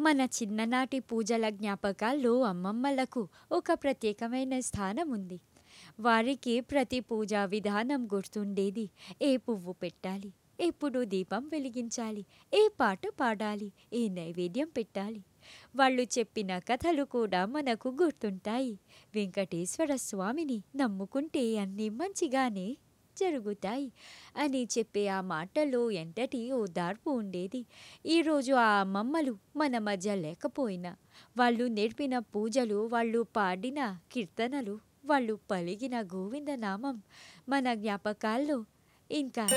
మన చిన్ననాటి పూజల జ్ఞాపకాల్లో అమ్మమ్మలకు ఒక ప్రత్యేకమైన స్థానం ఉంది వారికి ప్రతి పూజా విధానం గుర్తుండేది ఏ పువ్వు పెట్టాలి ఎప్పుడు దీపం వెలిగించాలి ఏ పాట పాడాలి ఏ నైవేద్యం పెట్టాలి వాళ్ళు చెప్పిన కథలు కూడా మనకు గుర్తుంటాయి వెంకటేశ్వర స్వామిని నమ్ముకుంటే అన్నీ మంచిగానే జరుగుతాయి అని చెప్పే ఆ మాటలో ఎంతటి ఓదార్పు ఉండేది ఈరోజు ఆ అమ్మమ్మలు మన మధ్య లేకపోయినా వాళ్ళు నేర్పిన పూజలు వాళ్ళు పాడిన కీర్తనలు వాళ్ళు పలికిన గోవింద నామం మన జ్ఞాపకాల్లో ఇంకా